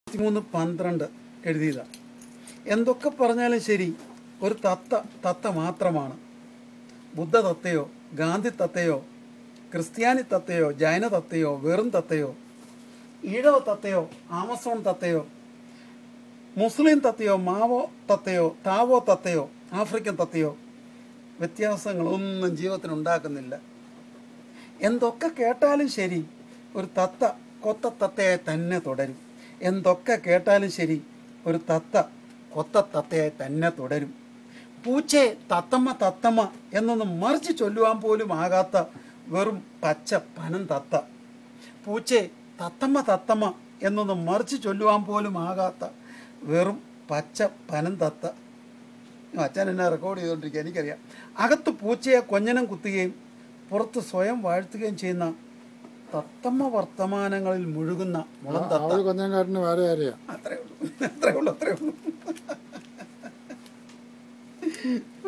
മൂന്ന് പന്ത്രണ്ട് എഴുതിയതാ എന്തൊക്കെ പറഞ്ഞാലും ശരി ഒരു തത്ത തത്ത മാത്രമാണ് ബുദ്ധ തത്തയോ ഗാന്ധി തത്തയോ ക്രിസ്ത്യാനി തത്തയോ ജൈന തത്തയോ വെറും തത്തയോ ഈഴവ തത്തയോ ആമസോൺ തത്തയോ മുസ്ലിം തത്തയോ മാവോ തത്തയോ താവോ തത്തയോ ആഫ്രിക്കൻ തത്തയോ വ്യത്യാസങ്ങളൊന്നും ജീവിതത്തിൽ ഉണ്ടാക്കുന്നില്ല എന്തൊക്കെ കേട്ടാലും ശരി ഒരു തത്ത കൊത്ത തത്തയായി തന്നെ തുടരും എന്തൊക്കെ കേട്ടാലും ശരി ഒരു തത്ത കൊത്ത തത്തയായി തന്നെ തുടരും പൂച്ചയെ തത്തമ്മ തത്തമ്മ എന്നൊന്നും മറിച്ച് ചൊല്ലുവാൻ പോലും ആകാത്ത വെറും പച്ച പനം തത്ത പൂച്ചയെ തത്തമ്മ തത്തമ്മ എന്നൊന്നും മറിച്ച് ചൊല്ലുവാൻ പോലും ആകാത്ത വെറും പച്ച പനം തത്ത അച്ഛൻ എന്നെ റെക്കോർഡ് ചെയ്തുകൊണ്ടിരിക്കുക എനിക്കറിയാം അകത്ത് പൂച്ചയെ കൊഞ്ഞനം കുത്തുകയും പുറത്ത് സ്വയം വാഴ്ത്തുകയും ചെയ്യുന്ന തത്തമ്മ വർത്തമാനങ്ങളിൽ മുഴുകുന്ന മുളം ആ തത്ത ഒരു കൊഞ്ഞങ്കാരന് വേറെ ആരെയാ അത്രേ ഉള്ളൂ അത്രേ ഉള്ളൂ അത്രേ ഉള്ളൂ